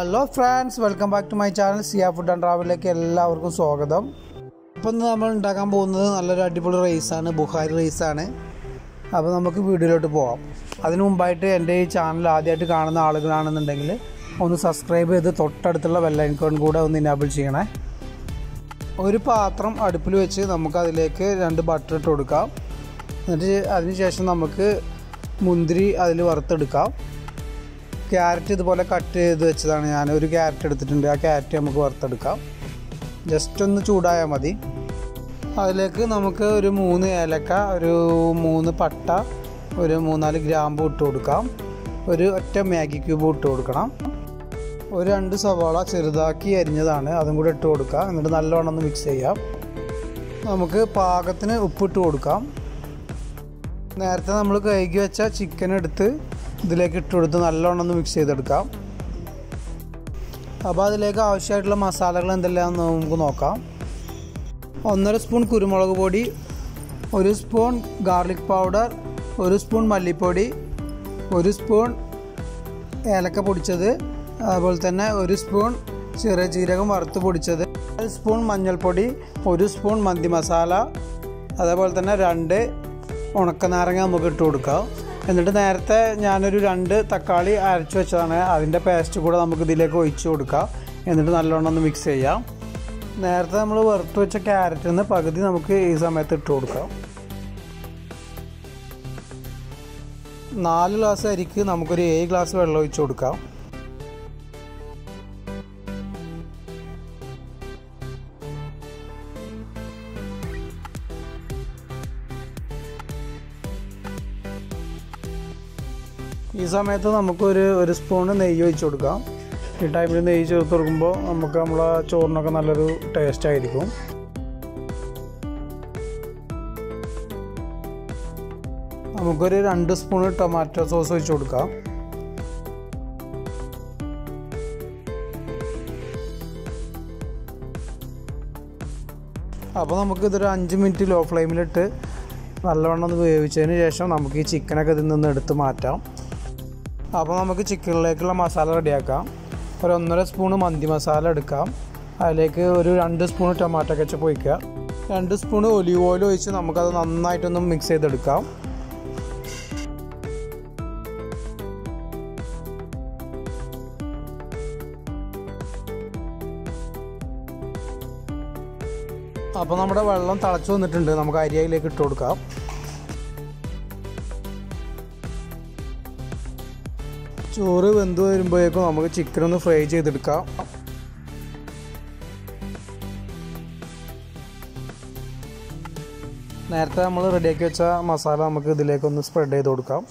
hello friends welcome back to my channel Siya food and ട്രാവലിലേക്ക് എല്ലാവർക്കും സ്വാഗതം ഇപ്പം ഇന്ന് നമ്മൾ ഉണ്ടാക്കാൻ പോകുന്നത് നല്ലൊരു അടിപൊളി റൈസാണ് ബുഹാരി റൈസാണ് അപ്പോൾ നമുക്ക് വീഡിയോയിലോട്ട് പോകാം അതിനു മുമ്പായിട്ട് എൻ്റെ ഈ ചാനൽ ആദ്യമായിട്ട് കാണുന്ന ആളുകളാണെന്നുണ്ടെങ്കിൽ ഒന്ന് സബ്സ്ക്രൈബ് ചെയ്ത് തൊട്ടടുത്തുള്ള ബെല്ലൈക്കോൺ കൂടെ ഒന്ന് ഇനാബിൾ ചെയ്യണേ ഒരു പാത്രം അടുപ്പിൽ വെച്ച് നമുക്ക് അതിലേക്ക് രണ്ട് ബട്ടർ ഇട്ട് കൊടുക്കാം എന്നിട്ട് അതിനുശേഷം നമുക്ക് മുന്തിരി അതിൽ വറുത്തെടുക്കാം ക്യാരറ്റ് ഇതുപോലെ കട്ട് ചെയ്ത് വെച്ചതാണ് ഞാൻ ഒരു ക്യാരറ്റ് എടുത്തിട്ടുണ്ട് ആ ക്യാരറ്റ് നമുക്ക് വറുത്തെടുക്കാം ജസ്റ്റ് ഒന്ന് ചൂടായാൽ മതി അതിലേക്ക് നമുക്ക് ഒരു മൂന്ന് ഏലക്ക ഒരു മൂന്ന് പട്ട ഒരു മൂന്നാല് ഗ്രാമ്പു ഇട്ട് കൊടുക്കാം ഒരു ഒറ്റ മാഗി ക്യൂബ് ഇട്ട് കൊടുക്കണം ഒരു രണ്ട് സവാള ചെറുതാക്കി അരിഞ്ഞതാണ് അതും കൂടെ ഇട്ട് കൊടുക്കാം എന്നിട്ട് നല്ലോണം ഒന്ന് മിക്സ് ചെയ്യാം നമുക്ക് പാകത്തിന് ഉപ്പിട്ട് കൊടുക്കാം നേരത്തെ നമ്മൾ കഴുകി വെച്ച ചിക്കൻ എടുത്ത് ഇതിലേക്ക് ഇട്ട് കൊടുത്ത് നല്ലോണം ഒന്ന് മിക്സ് ചെയ്തെടുക്കാം അപ്പോൾ അതിലേക്ക് ആവശ്യമായിട്ടുള്ള മസാലകൾ എന്തെല്ലാമെന്ന് നമുക്ക് നോക്കാം ഒന്നര സ്പൂൺ കുരുമുളക് പൊടി ഒരു സ്പൂൺ ഗാർലിക് പൗഡർ ഒരു സ്പൂൺ മല്ലിപ്പൊടി ഒരു സ്പൂൺ ഏലക്ക പൊടിച്ചത് അതുപോലെ തന്നെ ഒരു സ്പൂൺ ചെറിയ ജീരകം വറുത്ത് പൊടിച്ചത് ഒരു സ്പൂൺ മഞ്ഞൾപ്പൊടി ഒരു സ്പൂൺ മന്തി മസാല അതേപോലെ തന്നെ രണ്ട് ഉണക്കനാരങ്ങ നമുക്ക് ഇട്ട് കൊടുക്കാം എന്നിട്ട് നേരത്തെ ഞാനൊരു രണ്ട് തക്കാളി അരച്ച് വെച്ചതാണ് അതിൻ്റെ പേസ്റ്റ് കൂടെ നമുക്ക് ഇതിലേക്ക് ഒഴിച്ച് കൊടുക്കാം എന്നിട്ട് നല്ലോണം ഒന്ന് മിക്സ് ചെയ്യാം നേരത്തെ നമ്മൾ വറുത്ത് വെച്ച ക്യാരറ്റിൽ നിന്ന് പകുതി നമുക്ക് ഈ സമയത്ത് ഇട്ട് കൊടുക്കാം നാല് ഗ്ലാസ് അരിക്ക് നമുക്കൊരു ഏഴ് ഗ്ലാസ് വെള്ളം ഒഴിച്ച് കൊടുക്കാം ഈ സമയത്ത് നമുക്കൊരു ഒരു സ്പൂണ് നെയ്യ് ഒഴിച്ച് കൊടുക്കാം ഈ ടൈമിൽ നെയ്യ് ചേർത്ത് കൊടുക്കുമ്പോൾ നമുക്ക് നമ്മളെ ചോറിനൊക്കെ നല്ലൊരു ടേസ്റ്റ് ആയിരിക്കും നമുക്കൊരു രണ്ട് സ്പൂണ് ടൊമാറ്റോ സോസ് ഒഴിച്ച് കൊടുക്കാം അപ്പോൾ നമുക്ക് ഇതൊരു അഞ്ച് മിനിറ്റ് ലോ ഫ്ലെയിമിലിട്ട് നല്ലവണ്ണം ഒന്ന് വേവിച്ചതിന് ശേഷം നമുക്ക് ഈ ചിക്കനൊക്കെ ഇതിൽ നിന്ന് എടുത്ത് മാറ്റാം അപ്പോൾ നമുക്ക് ചിക്കനിലേക്കുള്ള മസാല റെഡിയാക്കാം ഒരു ഒന്നര സ്പൂണ് മന്തി മസാല എടുക്കാം അതിലേക്ക് ഒരു രണ്ട് സ്പൂൺ ടൊമാറ്റോ കെച്ചപ്പ് ഒഴിക്കുക രണ്ട് സ്പൂൺ ഒലിവ് ഓയിൽ ഒഴിച്ച് നമുക്കത് നന്നായിട്ടൊന്ന് മിക്സ് ചെയ്തെടുക്കാം അപ്പോൾ നമ്മുടെ വെള്ളം തിളച്ച് വന്നിട്ടുണ്ട് നമുക്ക് അരിയയിലേക്ക് ഇട്ട് കൊടുക്കാം ചോറ് വെന്ത് വരുമ്പോഴേക്കും നമുക്ക് ചിക്കൻ ഒന്ന് ഫ്രൈ ചെയ്തെടുക്കാം നേരത്തെ നമ്മൾ റെഡിയാക്കി വെച്ച മസാല നമുക്ക് ഇതിലേക്കൊന്ന് സ്പ്രെഡ് ചെയ്ത് കൊടുക്കാം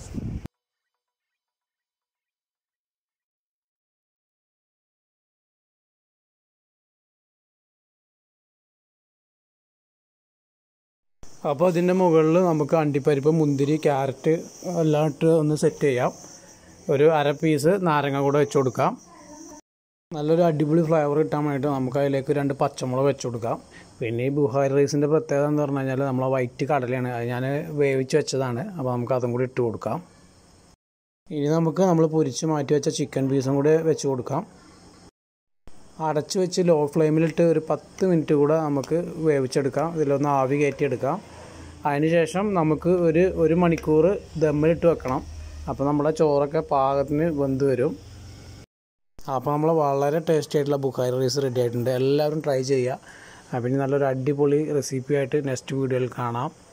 അപ്പോൾ അതിൻ്റെ മുകളിൽ നമുക്ക് അണ്ടിപ്പരിപ്പ് മുന്തിരി ക്യാരറ്റ് എല്ലാം ഇട്ട് ഒന്ന് സെറ്റ് ചെയ്യാം ഒരു അര പീസ് നാരങ്ങ കൂടെ വെച്ച് കൊടുക്കാം നല്ലൊരു അടിപൊളി ഫ്ലേവർ കിട്ടാൻ വേണ്ടിയിട്ട് നമുക്ക് അതിലേക്ക് രണ്ട് പച്ചമുളക് വെച്ച് കൊടുക്കാം പിന്നെ ഈ ബുഹാരി റൈസിൻ്റെ പ്രത്യേകത എന്ന് പറഞ്ഞു കഴിഞ്ഞാൽ നമ്മളെ വൈറ്റ് കടലയാണ് അത് ഞാൻ വേവിച്ച് വെച്ചതാണ് അപ്പോൾ നമുക്ക് അതും കൂടി ഇട്ട് കൊടുക്കാം ഇനി നമുക്ക് നമ്മൾ പൊരിച്ച് മാറ്റി വെച്ച ചിക്കൻ പീസും കൂടെ വെച്ച് കൊടുക്കാം അടച്ച് വെച്ച് ലോ ഫ്ലെയിമിലിട്ട് ഒരു പത്ത് മിനിറ്റ് കൂടെ നമുക്ക് വേവിച്ചെടുക്കാം ഇതിലൊന്ന് ആവി കയറ്റിയെടുക്കാം അതിനുശേഷം നമുക്ക് ഒരു ഒരു മണിക്കൂർ ദമ്മിലിട്ട് വെക്കണം അപ്പോൾ നമ്മുടെ ചോറൊക്കെ പാകത്തിന് വെന്ത് വരും അപ്പോൾ നമ്മൾ വളരെ ടേസ്റ്റി ആയിട്ടുള്ള ബുക്കാരി റൈസ് റെഡി ആയിട്ടുണ്ട് എല്ലാവരും ട്രൈ ചെയ്യുക അപ്പം ഇനി നല്ലൊരു അടിപൊളി റെസിപ്പി ആയിട്ട് നെക്സ്റ്റ് വീഡിയോയിൽ കാണാം